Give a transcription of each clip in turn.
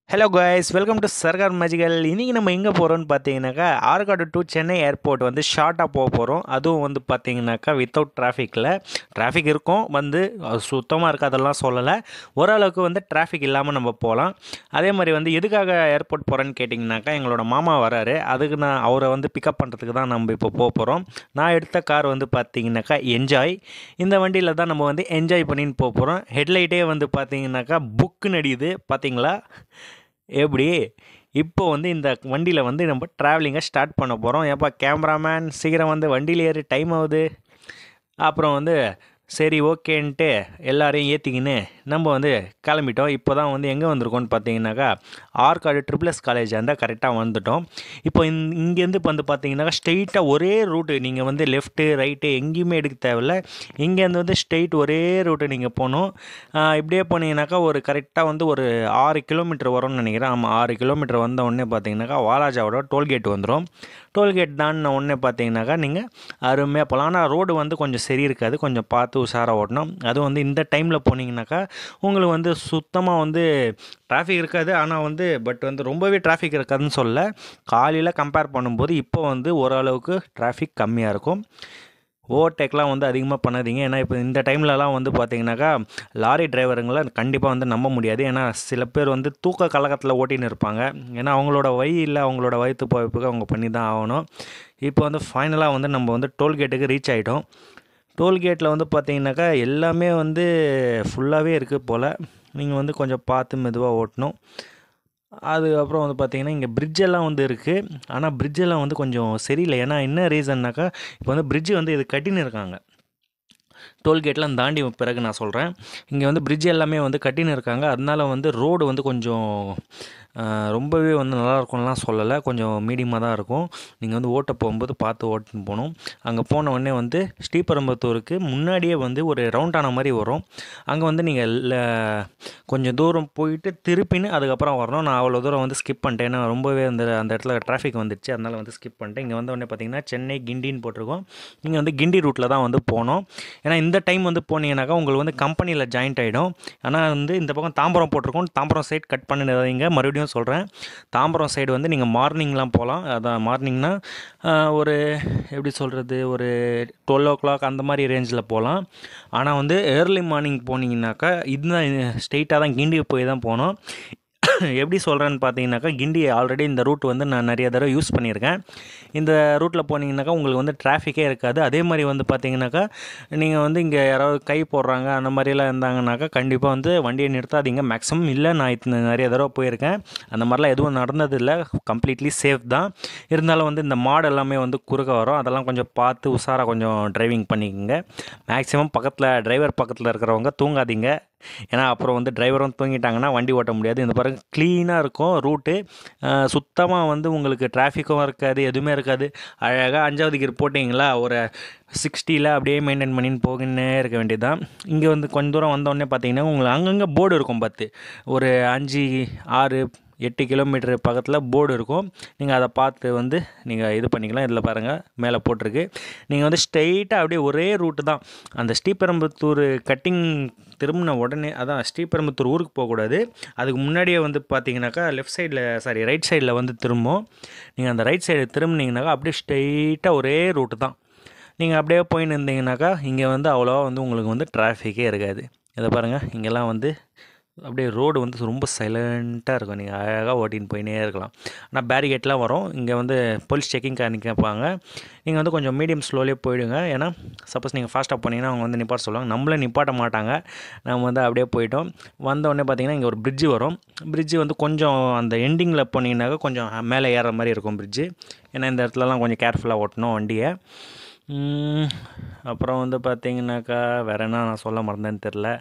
hello guys welcome to Sarkar magical இன்றைக்கி நம்ம எங்கே போகிறோம்னு பார்த்தீங்கன்னாக்கா ஆற்காடு டு சென்னை ஏர்போர்ட் வந்து ஷார்ட்டாக போக போகிறோம் அதுவும் வந்து பார்த்தீங்கன்னாக்கா வித்தவுட் டிராஃபிக்கில் டிராஃபிக் இருக்கும் வந்து சுத்தமாக இருக்காதெல்லாம் சொல்லலை ஓரளவுக்கு வந்து டிராஃபிக் இல்லாமல் நம்ம போகலாம் அதே மாதிரி வந்து எதுக்காக ஏர்போர்ட் போகிறேன்னு கேட்டிங்கனாக்கா எங்களோட மாமா வராரு அதுக்கு நான் அவரை வந்து பிக்கப் பண்ணுறதுக்கு தான் நம்ம இப்போ போக போகிறோம் நான் எடுத்த கார் வந்து பார்த்தீங்கன்னாக்கா என்ஜாய் இந்த வண்டியில் தான் நம்ம வந்து என்ஜாய் பண்ணின்னு போக போகிறோம் ஹெட்லைட்டே வந்து பார்த்தீங்கன்னாக்கா புக்கு நடியுது பார்த்தீங்களா எப்படி இப்போ வந்து இந்த வண்டியில் வந்து நம்ம ட்ராவலிங்கை ஸ்டார்ட் பண்ண போகிறோம் ஏப்பா கேமராமேன் சீக்கிரம் வந்து வண்டியில் ஏறி டைம் ஆகுது அப்புறம் வந்து சரி ஓகேன்ட்டு எல்லாரையும் ஏற்றிக்கின்னு நம்ம வந்து கிளம்பிட்டோம் இப்போ தான் வந்து எங்கே வந்திருக்கோம்னு பார்த்தீங்கன்னாக்கா ஆற்காடு ட்ரிபிள் எஸ் காலேஜ் அந்த கரெக்டாக வந்துட்டோம் இப்போ இந் இங்கேருந்து இப்போ வந்து பார்த்தீங்கன்னாக்கா ஸ்ட்ரெயிட்டாக ஒரே ரூட்டு நீங்கள் வந்து லெஃப்ட்டு ரைட்டு எங்கேயுமே எடுக்க தேவையில்ல இங்கேருந்து வந்து ஸ்ட்ரெயிட் ஒரே ரூட்டு நீங்கள் போகணும் ஆஹ் இப்படியே போனீங்கன்னாக்கா ஒரு கரெக்டாக வந்து ஒரு ஆறு கிலோமீட்டர் வரும்னு நினைக்கிறேன் ஆமாம் ஆறு கிலோமீட்டர் வந்த உடனே பார்த்தீங்கன்னாக்கா வாலாஜாவோட டோல்கேட் வந்துடும் டோல்கேட் தாண்டின உடனே பார்த்தீங்கன்னாக்கா நீங்கள் அருமையாக போகலாம் ஆனால் ரோடு வந்து கொஞ்சம் சரி இருக்காது கொஞ்சம் பார்த்து உஷாராக ஓட்டணும் அதுவும் வந்து இந்த டைமில் போனீங்கன்னாக்கா உங்களுக்கு வந்து சுத்தமாக வந்து டிராஃபிக் இருக்காது ஆனால் வந்து பட் வந்து ரொம்பவே டிராஃபிக் இருக்காதுன்னு சொல்ல காலையில் கம்பேர் பண்ணும்போது இப்போ வந்து ஓரளவுக்கு டிராஃபிக் கம்மியாக இருக்கும் ஓவர்டேக்லாம் வந்து அதிகமாக பண்ணாதீங்க ஏன்னா இப்போ இந்த டைம்லலாம் வந்து பார்த்தீங்கன்னாக்கா லாரி டிரைவருங்களை கண்டிப்பாக வந்து நம்ப முடியாது ஏன்னா சில பேர் வந்து தூக்க கலக்கத்தில் ஓட்டின்னு இருப்பாங்க ஏன்னா அவங்களோட வழி இல்லை அவங்களோட வயிற்று பழப்புக்கு அவங்க பண்ணி தான் ஆகணும் இப்போ வந்து ஃபைனலாக வந்து நம்ம வந்து டோல்கேட்டுக்கு ரீச் ஆகிட்டோம் டோல்கேட்டில் வந்து பார்த்தீங்கன்னாக்கா எல்லாமே வந்து ஃபுல்லாகவே இருக்குது போல் நீங்கள் வந்து கொஞ்சம் பார்த்து மெதுவாக ஓட்டணும் அதுக்கப்புறம் வந்து பார்த்தீங்கன்னா இங்கே bridge எல்லாம் வந்து இருக்குது ஆனால் bridge எல்லாம் வந்து கொஞ்சம் சரியில்லை ஏன்னா என்ன ரீசன்னாக்கா இப்போ வந்து bridge வந்து இது கட்டின்னு இருக்காங்க டோல்கேட்லாம் தாண்டி பிறகு நான் சொல்கிறேன் இங்கே வந்து bridge எல்லாமே வந்து கட்டின்னு இருக்காங்க அதனால வந்து ரோடு வந்து கொஞ்சம் ஆஹ், ரொம்பவே வந்து நல்லா இருக்கும்லாம் சொல்லலை கொஞ்சம் மீடியமாக தான் இருக்கும் நீங்கள் வந்து ஓட்ட போகும்போது பார்த்து ஓட்டுன்னு போகணும் அங்கே போன உடனே வந்து ஸ்ரீபெரும்புத்தூருக்கு முன்னாடியே வந்து ஒரு ரவுண்ட் ஆன மாதிரி வரும் அங்கே வந்து நீங்கள் கொஞ்சம் தூரம் போயிட்டு திருப்பின்னு அதுக்கப்புறம் வரணும் நான் அவ்வளோ தூரம் வந்து ஸ்கிப் பண்ணிட்டேன் ஏன்னா ரொம்பவே அந்த அந்த இடத்துல டிராஃபிக் வந்துடுச்சு அதனால் வந்து ஸ்கிப் பண்ணிட்டேன் இங்கே வந்த உடனே பார்த்தீங்கன்னா சென்னை கிண்டின்னு போட்டிருக்கோம் நீங்கள் வந்து கிண்டி ரூட்டில் தான் வந்து போகணும் ஏன்னா இந்த டைம் வந்து போனீங்கன்னாக்கா உங்களுக்கு வந்து கம்பெனியில் ஜாயிண்ட் ஆகிடும் ஆனால் வந்து இந்த பக்கம் தாம்பரம் போட்டிருக்கோம் தாம்பரம் சைட் கட் பண்ணிடாதீங்க மறுபடியும் சொல்கிறேன் தாம்பரம் சைடு வந்து நீங்கள் மார்னிங்லாம் போகலாம் அதான் மார்னிங்னா ஒரு எப்படி சொல்கிறது ஒரு டுவெல் ஓ கிளாக் அந்த மாதிரி ரேஞ்சில் போகலாம் ஆனால் வந்து ஏர்லி மார்னிங் போனீங்கன்னாக்கா இதுதான் ஸ்ட்ரெயிட்டாக தான் கிண்டி போய் தான் போகணும் எப்படி சொல்கிறேன்னு பார்த்தீங்கன்னாக்கா கிண்டி ஆல்ரெடி இந்த ரூட் வந்து நான் நிறைய தடவை யூஸ் பண்ணியிருக்கேன் இந்த ரூட்டில் போனீங்கன்னாக்கா உங்களுக்கு வந்து டிராஃபிக்கே இருக்காது அதே மாதிரி வந்து பார்த்தீங்கன்னாக்கா நீங்கள் வந்து இங்கே யாராவது கை போடுறாங்க அந்த மாதிரிலாம் இருந்தாங்கனாக்கா கண்டிப்பாக வந்து வண்டியை நிறுத்தாதீங்க மேக்ஸிமம் இல்லை நான் இது நிறைய தடவை போயிருக்கேன் அந்த மாதிரிலாம் எதுவும் நடந்ததில்லை கம்ப்ளீட்லி சேஃப் தான் இருந்தாலும் வந்து இந்த மாடு எல்லாமே வந்து குறுக்க வரும் அதெல்லாம் கொஞ்சம் பார்த்து உஷாராக கொஞ்சம் டிரைவிங் பண்ணிக்கோங்க மேக்ஸிமம் பக்கத்தில் டிரைவர் பக்கத்தில் இருக்கிறவங்க தூங்காதீங்க ஏன்னா அப்புறம் வந்து டிரைவரும் தூங்கிட்டாங்கன்னா வண்டி ஓட்ட முடியாது இந்த பாருங்க க்ளீனாக இருக்கும் ரூட்டு சுத்தமாக வந்து உங்களுக்கு டிராஃபிக்கும் இருக்காது எதுவுமே இருக்காது அழகாக அஞ்சாவது கியர் போட்டிங்களா ஒரு சிக்ஸ்டியில் அப்படியே மெயின்டைன் பண்ணின்னு போகின்னே இருக்க வேண்டியதுதான் இங்கே வந்து கொஞ்ச தூரம் வந்தோடனே பார்த்தீங்கன்னா உங்களுக்கு அங்கங்கே போர்டு இருக்கும் பத்து ஒரு அஞ்சு ஆறு எட்டு கிலோமீட்டர் பக்கத்தில் போர்டு இருக்கும் நீங்கள் அதை பார்த்து வந்து நீங்கள் இது பண்ணிக்கலாம் இதில் பாருங்கள் மேலே போட்டிருக்கு நீங்கள் வந்து ஸ்ட்ரெயிட்டாக அப்படியே ஒரே ரூட்டு தான் அந்த ஸ்ரீபெரும்புத்தூர் கட்டிங் திரும்பின உடனே அதான் ஸ்ரீபெரும்புத்தூர் ஊருக்கு போகக்கூடாது அதுக்கு முன்னாடியே வந்து பார்த்தீங்கன்னாக்கா லெஃப்ட் சைடில் சாரி ரைட் சைடில் வந்து திரும்பும் நீங்கள் அந்த ரைட் சைடு திரும்பினீங்கனாக்கா அப்படியே ஸ்ட்ரெயிட்டாக ஒரே ரூட்டு தான் நீங்கள் அப்படியே போயின்னு இருந்தீங்கனாக்கா இங்கே வந்து அவ்வளோவா வந்து உங்களுக்கு வந்து டிராஃபிக்கே இருக்காது இதை பாருங்கள் இங்கெல்லாம் வந்து அப்படியே ரோடு வந்து ரொம்ப சைலண்ட்டாக இருக்கும் நீங்கள் அழகாக ஓட்டின்னு போயினே இருக்கலாம் ஆனால் பேரிகேட்லாம் வரும் இங்கே வந்து போலீஸ் செக்கிங் கேட்பாங்க நீங்கள் வந்து கொஞ்சம் மீடியம் ஸ்லோலியே போயிடுங்க ஏன்னா சப்போஸ் நீங்கள் ஃபாஸ்ட்டாக போனீங்கன்னா அவங்க வந்து நிப்பாட்ட சொல்லுவாங்க நம்மளே நிப்பாட்ட மாட்டாங்க நம்ம வந்து அப்படியே போயிட்டோம் வந்த உடனே பார்த்தீங்கன்னா இங்கே ஒரு பிரிட்ஜு வரும் பிரிட்ஜு வந்து கொஞ்சம் அந்த எண்டிங்கில் போனீங்கன்னாக்கா கொஞ்சம் மேலே ஏறுற மாதிரி இருக்கும் பிரிட்ஜு ஏன்னா இந்த இடத்துலலாம் கொஞ்சம் கேர்ஃபுல்லாக ஓட்டணும் வண்டியை உம், அப்புறம் வந்து பார்த்தீங்கன்னாக்கா வேறு என்ன நான் சொல்ல மறந்தேன்னு தெரில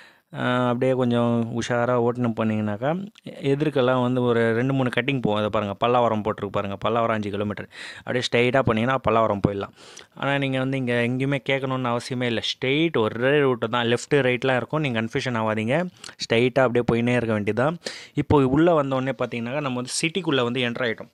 ஆஹ் அப்படியே கொஞ்சம் உஷாராக ஓட்டினு போனீங்கன்னாக்கா எதிர்க்கெல்லாம் வந்து ஒரு ரெண்டு மூணு கட்டிங் போகும் அதை பாருங்கள் பல்லாவரம் போட்டிருக்கு பாருங்கள் பல்லாவரம் அஞ்சு கிலோமீட்டர் அப்படியே ஸ்ட்ரைட்டாக போனீங்கன்னா பல்லாவரம் போயிடலாம் ஆனால் நீங்கள் வந்து இங்கே எங்கேயுமே கேட்கணுன்னு அவசியமே இல்லை ஸ்ட்ரெயிட் ஒரே ரூட்டு தான் லெஃப்ட்டு ரைட்லாம் இருக்கும் நீங்கள் கன்ஃபியூஷன் ஆகாதீங்க ஸ்ட்ரைட்டாக அப்படியே போயினே இருக்க வேண்டியதுதான் இப்போ உள்ளே வந்தோடனே பார்த்தீங்கன்னாக்கா நம்ம வந்து சிட்டிக்குள்ளே வந்து என்ட்ரு ஆகிட்டோம்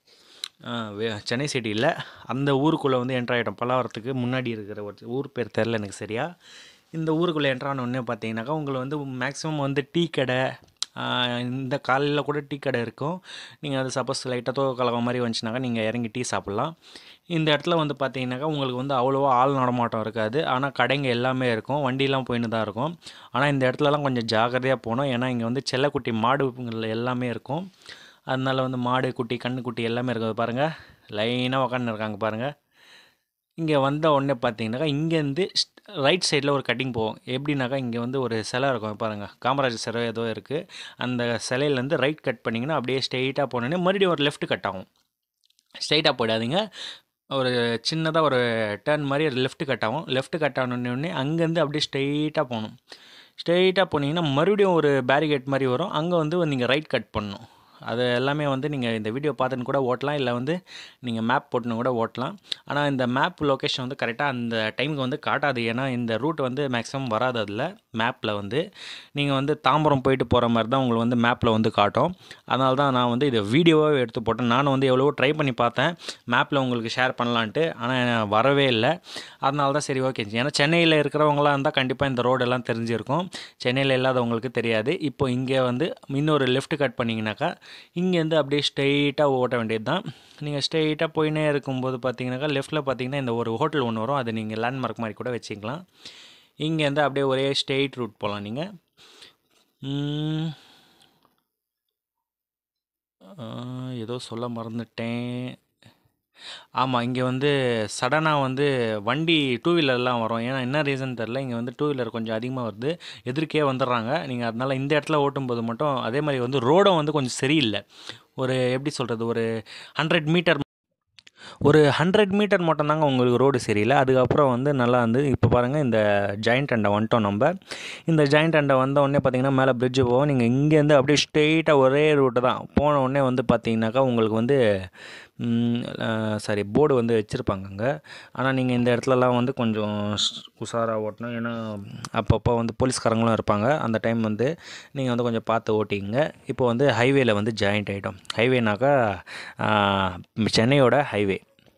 சென்னை சிட்டியில் அந்த ஊருக்குள்ளே வந்து என்ட்ரு ஆகிட்டோம் பல்லாவரத்துக்கு முன்னாடி இருக்கிற ஒரு ஊர் பேர் தெரில எனக்கு சரியா இந்த ஊருக்குள்ளே என்ட்ரு ஆன உடனே பார்த்தீங்கன்னாக்கா உங்களை வந்து மேக்ஸிமம் வந்து டீ கடை ஆஹ் இந்த காலையில் கூட டீ கடை இருக்கும் நீங்கள் அது சப்போஸ் லைட்டாக தோ கலகம் மாதிரி வந்துச்சுனாக்கா நீங்கள் இறங்கி டீ சாப்பிட்லாம் இந்த இடத்துல வந்து பார்த்தீங்கன்னாக்கா உங்களுக்கு வந்து அவ்வளோவா ஆள் நடமாட்டம் இருக்காது ஆனால் கடைங்க எல்லாமே இருக்கும் வண்டிலாம் போயின்னு தான் இருக்கும் ஆனால் இந்த இடத்துலலாம் கொஞ்சம் ஜாக்கிரதையாக போகணும் ஏன்னா இங்கே வந்து செல்லக்குட்டி மாடுகள் எல்லாமே இருக்கும் அதனால வந்து மாடு குட்டி கண்ணுக்குட்டி எல்லாமே இருக்குது பாருங்கள் லைனாக உக்காந்து இருக்காங்க பாருங்கள் இங்கே வந்த உடனே பார்த்தீங்கன்னாக்கா இங்கேருந்து ரைட் சைடில் ஒரு கட்டிங் போகும் எப்படின்னாக்கா இங்கே வந்து ஒரு சிலை இருக்கும் பாருங்கள் காமராஜர் சிலை ஏதோ இருக்குது அந்த சிலையிலேருந்து ரைட் கட் பண்ணிங்கன்னா அப்படியே ஸ்ட்ரெயிட்டாக போனோடனே மறுபடியும் ஒரு லெஃப்ட் கட் ஆகும் ஸ்ட்ரெயிட்டாக போயிடாதீங்க ஒரு சின்னதாக ஒரு டேர்ன் மாதிரி ஒரு லெஃப்ட் கட் ஆகும் லெஃப்ட் கட் ஆனோடனே அங்கேருந்து அப்படியே ஸ்ட்ரெயிட்டாக போகணும் ஸ்ட்ரெயிட்டாக போனீங்கன்னா மறுபடியும் ஒரு பேரிகேட் மாதிரி வரும் அங்கே வந்து நீங்கள் ரைட் கட் பண்ணணும் அது எல்லாமே வந்து நீங்கள் இந்த வீடியோ பார்த்துன்னு கூட ஓட்டலாம் இல்லை வந்து நீங்கள் மேப் போட்டுன்னு கூட ஓட்டலாம் ஆனால் இந்த மேப் லொக்கேஷன் வந்து கரெக்டாக அந்த டைமுக்கு வந்து காட்டாது ஏன்னா இந்த ரூட் வந்து மேக்ஸிமம் வராது அதில் மேப்பில் வந்து நீங்கள் வந்து தாம்பரம் போயிட்டு போகிற மாதிரி தான் உங்களுக்கு வந்து மேப்பில் வந்து காட்டும் அதனால தான் நான் வந்து இதை வீடியோவாகவே எடுத்து போட்டேன் நானும் வந்து எவ்வளவோ ட்ரை பண்ணி பார்த்தேன் மேப்பில் உங்களுக்கு ஷேர் பண்ணலான்ட்டு ஆனால் வரவே இல்லை அதனால தான் சரி ஓகே ஏன்னா சென்னையில் இருக்கிறவங்களாம் இருந்தால் கண்டிப்பாக இந்த ரோடெல்லாம் தெரிஞ்சிருக்கும் சென்னையில் இல்லாதவங்களுக்கு தெரியாது இப்போ இங்கே வந்து இன்னொரு லெஃப்ட் கட் பண்ணிங்கனாக்கா இங்கேருந்து அப்படியே ஸ்ட்ரெயிட்டாக ஓட்ட வேண்டியது தான் நீங்கள் ஸ்ட்ரெயிட்டாக போயினே இருக்கும்போது பார்த்தீங்கன்னாக்கா லெஃப்ட்டில் பார்த்தீங்கன்னா இந்த ஒரு ஹோட்டல் ஒன்று வரும் அதை நீங்கள் லேண்ட்மார்க் மாதிரி கூட வச்சுக்கலாம் இங்கேருந்து அப்படியே ஒரே ஸ்ட்ரெயிட் ரூட் போகலாம் நீங்கள் ஏதோ சொல்ல மறந்துட்டேன் ஆமாம் இங்கே வந்து சடனாக வந்து வண்டி டூ வீலர்லாம் வரும் ஏன்னா என்ன ரீசன் தெரில இங்கே வந்து டூ வீலர் கொஞ்சம் அதிகமாக வருது எதிர்க்கே வந்துடுறாங்க நீங்கள் அதனால் இந்த இடத்துல ஓட்டும்போது மட்டும் அதே மாதிரி வந்து ரோடும் வந்து கொஞ்சம் சரியில்லை ஒரு எப்படி சொல்கிறது ஒரு ஹண்ட்ரட் மீட்டர் ஒரு ஹண்ட்ரட் மீட்டர் மட்டும்தாங்க உங்களுக்கு ரோடு சரியில்லை அதுக்கப்புறம் வந்து நல்லா வந்து இப்போ பாருங்கள் இந்த ஜாயிண்ட் அண்டை வந்துட்டோம் நம்ம இந்த ஜாயிண்ட் அண்டை வந்த உடனே பார்த்தீங்கன்னா மேலே பிரிட்ஜு போவோம் நீங்கள் இங்கேருந்து அப்படியே ஸ்ட்ரெயிட்டாக ஒரே ரூட்டு தான் போன உடனே வந்து பார்த்தீங்கன்னாக்கா உங்களுக்கு வந்து சாரி போர்டு வந்து வச்சுருப்பாங்க அங்கே ஆனால் நீங்கள் இந்த இடத்துலலாம் வந்து கொஞ்சம் உஷாராக ஓட்டணும் ஏன்னா அப்பப்போ வந்து போலீஸ்காரங்களும் இருப்பாங்க அந்த டைம் வந்து நீங்கள் வந்து கொஞ்சம் பார்த்து ஓட்டிங்க இப்போ வந்து ஹைவேல வந்து ஜாயிண்ட் ஆகிட்டோம் ஹைவேனாக்கா சென்னையோட ஹைவே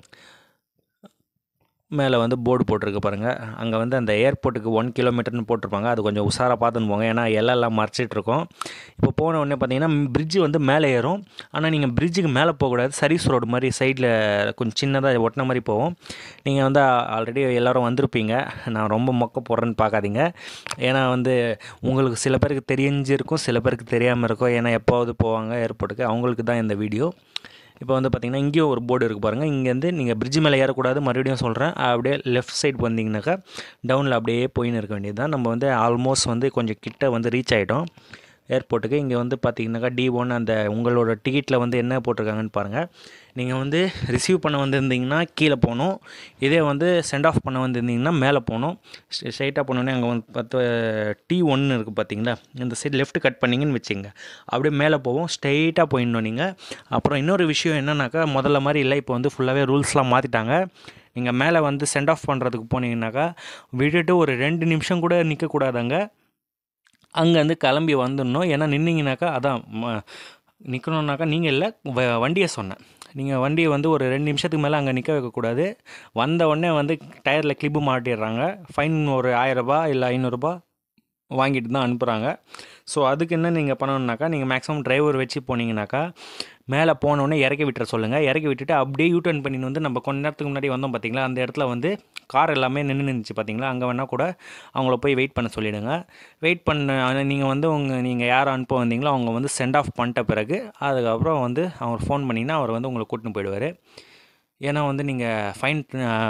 மேலே வந்து போர்டு போட்டிருக்கு பாருங்கள் அங்கே வந்து அந்த ஏர்போர்ட்டுக்கு ஒன் கிலோமீட்டர்னு போட்டிருப்பாங்க அது கொஞ்சம் உஷாராக பார்த்துன்னு போங்க ஏன்னா எல்லாம் மறைச்சிட்டு இருக்கோம் இப்போ போன உடனே பார்த்தீங்கன்னா பிரிட்ஜு வந்து மேலே ஏறும் ஆனால் நீங்கள் பிரிட்ஜுக்கு மேலே போகக்கூடாது சர்வீஸ் ரோடு மாதிரி சைடில் கொஞ்சம் சின்னதாக ஒட்டின மாதிரி போகும் நீங்கள் வந்து ஆல்ரெடி எல்லோரும் வந்திருப்பீங்க நான் ரொம்ப மொக்க போடுறேன்னு பார்க்காதீங்க ஏன்னா வந்து உங்களுக்கு சில பேருக்கு தெரிஞ்சிருக்கும் சில பேருக்கு தெரியாமல் இருக்கும் ஏன்னா எப்போவது போவாங்க ஏர்போர்ட்டுக்கு அவங்களுக்கு தான் இந்த வீடியோ இப்போ வந்து பார்த்திங்கன்னா இங்கேயும் ஒரு போர்டு இருக்குது பாருங்கள் இங்கேருந்து நீங்கள் பிரிட்ஜ் மேலே ஏறக்கூடாது மறுபடியும் சொல்கிறேன் அப்படியே லெஃப்ட் சைடு வந்தீங்கன்னாக்கா டவுனில் அப்படியே போயின்னு இருக்க வேண்டியது தான் நம்ம வந்து ஆல்மோஸ்ட் வந்து கொஞ்சம் கிட்ட வந்து ரீச் ஆகிட்டோம் ஏர்போர்ட்டுக்கு இங்கே வந்து பார்த்தீங்கன்னாக்கா டி ஒன் அந்த உங்களோட டிக்கெட்டில் வந்து என்ன போட்டிருக்காங்கன்னு பாருங்கள் நீங்கள் வந்து ரிசீவ் பண்ண வந்திருந்தீங்கன்னா கீழே போகணும் இதே வந்து சென்ட் ஆஃப் பண்ண வந்திருந்தீங்கன்னா மேலே போகணும் ஸ்ட்ரைட்டாக போனோடனே அங்கே வந்து பார்த்து டி ஒன்று இருக்குது பார்த்தீங்களா இந்த சைடு லெஃப்ட் கட் பண்ணிங்கன்னு வச்சுங்க அப்படியே மேலே போவோம் ஸ்ட்ரைட்டாக போயிடணும் நீங்கள் அப்புறம் இன்னொரு விஷயம் என்னன்னாக்கா முதல்ல மாதிரி இல்லை இப்போ வந்து ஃபுல்லாகவே ரூல்ஸ்லாம் மாற்றிட்டாங்க நீங்கள் மேலே வந்து சென்ட் ஆஃப் பண்ணுறதுக்கு போனீங்கன்னாக்கா விட்டுட்டு ஒரு ரெண்டு நிமிஷம் கூட நிற்கக்கூடாதாங்க அங்கேருந்து கிளம்பி வந்துடணும் ஏன்னா நின்னீங்கனாக்கா அதான் நிற்கணுன்னாக்கா நீங்கள் இல்லை வ வண்டியை சொன்னேன் நீங்கள் வண்டியை வந்து ஒரு ரெண்டு நிமிஷத்துக்கு மேலே அங்கே நிற்க வைக்கக்கூடாது வந்த உடனே வந்து டயரில் கிளிப்பு மாட்டிடுறாங்க ஃபைன் ஒரு ஆயிரரூபா இல்லை ஐநூறுரூபா வாங்கிட்டு தான் அனுப்புகிறாங்க ஸோ அதுக்கு என்ன நீங்கள் பண்ணணுன்னாக்கா நீங்கள் மேக்ஸிமம் டிரைவர் வச்சு போனீங்கனாக்கா மேலே போனோடனே இறக்கி விட்டுற சொல்லுங்கள் இறக்கி விட்டுட்டு அப்படியே யூ டர்ன் பண்ணின்னு வந்து நம்ம கொஞ்ச நேரத்துக்கு முன்னாடி வந்தோம் பார்த்தீங்களா அந்த இடத்துல வந்து கார் எல்லாமே நின்று நின்றுச்சு பார்த்தீங்களா அங்கே வேணால் கூட அவங்கள போய் வெயிட் பண்ண சொல்லிவிடுங்க வெயிட் பண்ண நீங்கள் வந்து உங்கள் நீங்கள் யார் அனுப்ப வந்தீங்களோ அவங்க வந்து சென்ட் ஆஃப் பண்ணிட்ட பிறகு அதுக்கப்புறம் வந்து அவர் ஃபோன் பண்ணிங்கன்னா அவர் வந்து உங்களை கூட்டின்னு போயிடுவார் ஏன்னா வந்து நீங்கள் ஃபைன்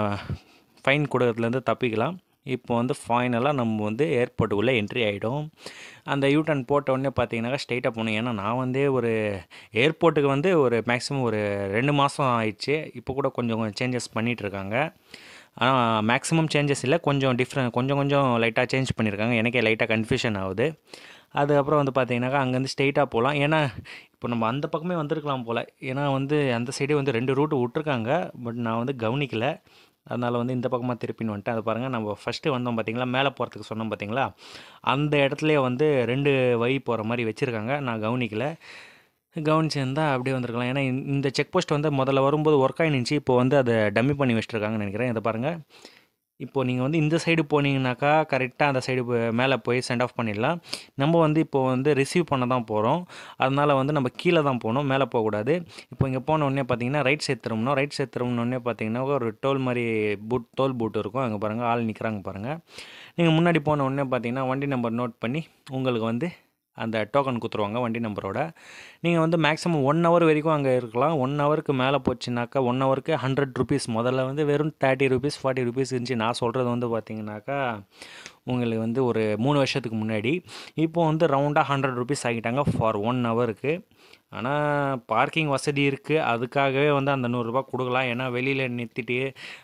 ஃபைன் கொடுக்கறதுலேருந்து தப்பிக்கலாம் இப்போ வந்து ஃபைனலாக நம்ம வந்து ஏர்போர்ட்டுக்குள்ளே என்ட்ரி ஆகிடும் அந்த யூட்டன் போட்ட உடனே பார்த்தீங்கன்னாக்கா ஸ்ட்ரைட்டாக போகணும் ஏன்னா நான் வந்து ஒரு ஏர்போர்ட்டுக்கு வந்து ஒரு மேக்ஸிமம் ஒரு ரெண்டு மாதம் ஆயிடுச்சு இப்போ கூட கொஞ்சம் கொஞ்சம் சேஞ்சஸ் பண்ணிகிட்ருக்காங்க ஆனால் மேக்ஸிமம் சேஞ்சஸ் இல்லை கொஞ்சம் டிஃப்ரெண்ட் கொஞ்சம் கொஞ்சம் லைட்டாக சேஞ்ச் பண்ணியிருக்காங்க எனக்கே லைட்டாக கன்ஃபியூஷன் ஆகுது அதுக்கப்புறம் வந்து பார்த்தீங்கன்னாக்கா அங்கேருந்து ஸ்ட்ரெயிட்டாக போகலாம் ஏன்னா இப்போ நம்ம அந்த பக்கமே வந்திருக்கலாம் போல் ஏன்னா வந்து அந்த சைடே வந்து ரெண்டு ரூட்டு விட்ருக்காங்க பட் நான் வந்து கவனிக்கலை அதனால் வந்து இந்த பக்கமாக திருப்பின்னு வந்துட்டேன் அதை பாருங்கள் நம்ம ஃபஸ்ட்டு வந்தோம் பார்த்தீங்களா மேலே போகிறதுக்கு சொன்னோம் பார்த்தீங்களா அந்த இடத்துலையே வந்து ரெண்டு வழி போகிற மாதிரி வச்சுருக்காங்க நான் கவனிக்கலை கவனிச்சிருந்தால் அப்படியே வந்திருக்கலாம் ஏன்னா இந்த செக் போஸ்ட் வந்து முதல்ல வரும்போது ஒர்க் ஆகி நினச்சி இப்போ வந்து அதை டம்மி பண்ணி வச்சுருக்காங்கன்னு நினைக்கிறேன் இதை பாருங்கள் இப்போது நீங்கள் வந்து இந்த சைடு போனீங்கனாக்கா கரெக்டாக அந்த சைடு மேலே போய் சென்ட் ஆஃப் பண்ணிடலாம் நம்ம வந்து இப்போ வந்து ரிசீவ் பண்ண தான் போகிறோம் அதனால் வந்து நம்ம கீழே தான் போகணும் மேலே போகக்கூடாது இப்போ இங்கே போன உடனே பார்த்தீங்கன்னா ரைட் சைட் திரும்பணும் ரைட் சைட் திரும்பினோடனே பார்த்தீங்கன்னா ஒரு டோல் மாதிரி பூட் டோல் பூட் இருக்கும் அங்கே பாருங்கள் ஆள் நிற்கிறாங்க பாருங்கள் நீங்கள் முன்னாடி போன உடனே பார்த்தீங்கன்னா வண்டி நம்பர் நோட் பண்ணி உங்களுக்கு வந்து அந்த டோக்கன் கொடுத்துருவாங்க வண்டி நம்பரோட நீங்கள் வந்து மேக்ஸிமம் ஒன் ஹவர் வரைக்கும் அங்கே இருக்கலாம் ஒன் ஹவருக்கு மேலே போச்சுனாக்கா ஒன் ஹவருக்கு ஹண்ட்ரட் ருபீஸ் முதல்ல வந்து வெறும் தேர்ட்டி ருபீஸ் ஃபார்ட்டி ருபீஸ் இருந்துச்சு நான் சொல்கிறது வந்து பார்த்தீங்கன்னாக்கா உங்களுக்கு வந்து ஒரு மூணு வருஷத்துக்கு முன்னாடி இப்போ வந்து ரவுண்டாக ஹண்ட்ரட் ருபீஸ் ஆகிட்டாங்க ஃபார் ஒன் ஹவருக்கு ஆனால் பார்க்கிங் வசதி இருக்குது அதுக்காகவே வந்து அந்த நூறுரூபா கொடுக்கலாம் ஏன்னா வெளியில் நிறுத்திட்டு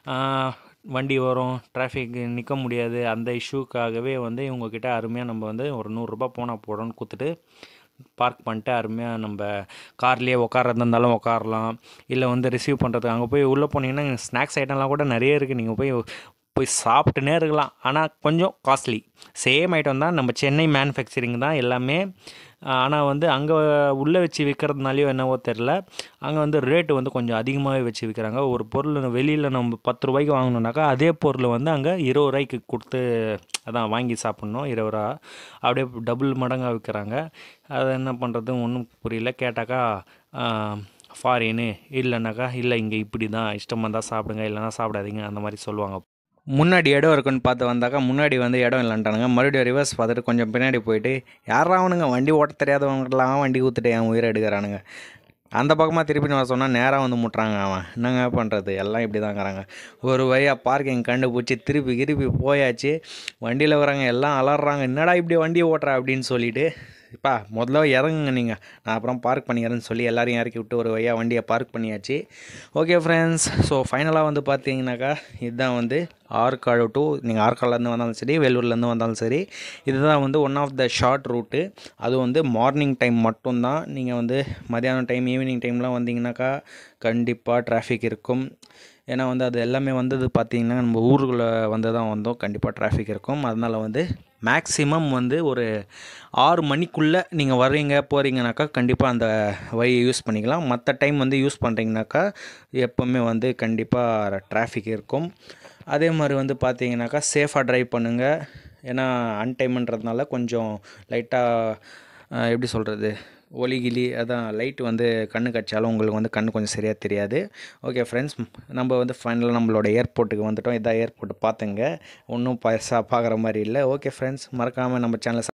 வண்டி வரும் டிராஃபிக் நிற்க முடியாது அந்த இஷ்யூக்காகவே வந்து இவங்கக்கிட்ட அருமையாக நம்ம வந்து ஒரு நூறுரூபா போனால் போடணும்னு கொடுத்துட்டு பார்க் பண்ணிட்டு அருமையாக நம்ம கார்லேயே உட்காரது இருந்தாலும் உட்காரலாம் இல்லை வந்து ரிசீவ் பண்ணுறதுக்கு அங்கே போய் உள்ளே போனீங்கன்னா ஸ்நாக்ஸ் ஐட்டம்லாம் கூட நிறைய இருக்குது நீங்கள் போய் போய் சாப்பிட்டுனே இருக்கலாம் ஆனால் கொஞ்சம் காஸ்ட்லி சேம் ஐட்டம் தான் நம்ம சென்னை மேனுஃபேக்சரிங் தான் எல்லாமே ஆனால் வந்து அங்கே உள்ளே வச்சு விற்கிறதுனாலையோ என்னவோ தெரில அங்கே வந்து ரேட்டு வந்து கொஞ்சம் அதிகமாகவே வச்சு விற்கிறாங்க ஒரு பொருள் வெளியில் நம்ம பத்து ரூபாய்க்கு வாங்கினோம்னாக்கா அதே பொருள் வந்து அங்கே இருபது ரூபாய்க்கு கொடுத்து அதான் வாங்கி சாப்பிட்ணும் இருபது ரூபா அப்படியே டபுள் மடங்காக விற்கிறாங்க அதை என்ன பண்ணுறது ஒன்றும் புரியல கேட்டாக்கா ஃபாரின்னு இல்லைனாக்கா இல்லை இங்கே இப்படி தான் இஷ்டமாக இருந்தால் சாப்பிடுங்க இல்லைனா சாப்பிடாதீங்க அந்த மாதிரி சொல்லுவாங்க முன்னாடி இடம் இருக்குன்னு பார்த்து வந்தாக்கா முன்னாடி வந்து இடம் இல்லைன்ட்டானுங்க மறுபடியும் ரிவர்ஸ் பார்த்துட்டு கொஞ்சம் பின்னாடி போயிட்டு யாரா அவனுங்க வண்டி ஓட்ட தெரியாதவங்கலாம் வண்டி ஊற்றுட்டு என் உயிரை எடுக்கிறானுங்க அந்த பக்கமாக திருப்பி நான் சொன்னால் நேராக வந்து முட்டுறாங்க அவன் என்னங்க பண்ணுறது எல்லாம் இப்படி தாங்கிறாங்க ஒரு வழியாக பார்க்கிங் கண்டுபிடிச்சி திருப்பி திருப்பி போயாச்சு வண்டியில் வரவங்க எல்லாம் அலறாங்க என்னடா இப்படி வண்டியை ஓட்டுற அப்படின்னு சொல்லிட்டு இப்பா முதல்ல இறங்குங்க நீங்கள் நான் அப்புறம் பார்க் பண்ணிக்கிறேன்னு சொல்லி எல்லாரையும் இறக்கி விட்டு ஒரு வழியாக வண்டியை பார்க் பண்ணியாச்சு ஓகே ஃப்ரெண்ட்ஸ் ஸோ ஃபைனலாக வந்து பார்த்தீங்கன்னாக்கா இதுதான் வந்து ஆற்காடு டு நீங்கள் ஆற்காடுலேருந்து வந்தாலும் சரி வேலூர்லேருந்து வந்தாலும் சரி இதுதான் வந்து one of the short route அது வந்து மார்னிங் டைம் மட்டும்தான் நீங்கள் வந்து மதியானம் டைம் ஈவினிங் டைம்லாம் வந்தீங்கன்னாக்கா கண்டிப்பாக டிராஃபிக் இருக்கும் ஏன்னா வந்து அது எல்லாமே வந்தது பார்த்திங்கன்னா நம்ம ஊருக்குள்ளே வந்து தான் வந்தோம் கண்டிப்பாக டிராஃபிக் இருக்கும் அதனால் வந்து மேக்ஸிமம் வந்து ஒரு ஆறு மணிக்குள்ளே நீங்கள் வர்றீங்க போகிறீங்கனாக்கா கண்டிப்பாக அந்த வழியை யூஸ் பண்ணிக்கலாம் மற்ற டைம் வந்து யூஸ் பண்ணுறீங்கனாக்கா எப்போவுமே வந்து கண்டிப்பாக டிராஃபிக் இருக்கும் அதே மாதிரி வந்து பார்த்தீங்கன்னாக்கா சேஃபாக ட்ரைவ் பண்ணுங்கள் ஏன்னா அன்டைம்ன்றதுனால கொஞ்சம் லைட்டாக எப்படி சொல்கிறது ஒலி கிளி அதான் லைட் வந்து கண்ணு கடிச்சாலும் உங்களுக்கு வந்து கண்ணு கொஞ்சம் சரியாக தெரியாது ஓகே ஃப்ரெண்ட்ஸ் நம்ம வந்து ஃபைனலாக நம்மளோட ஏர்போர்ட்டுக்கு வந்துட்டோம் இதான் ஏர்போர்ட் பார்த்துங்க ஒன்றும் பைசா பார்க்குற மாதிரி இல்லை ஓகே ஃப்ரெண்ட்ஸ் மறக்காமல் நம்ம சேனலை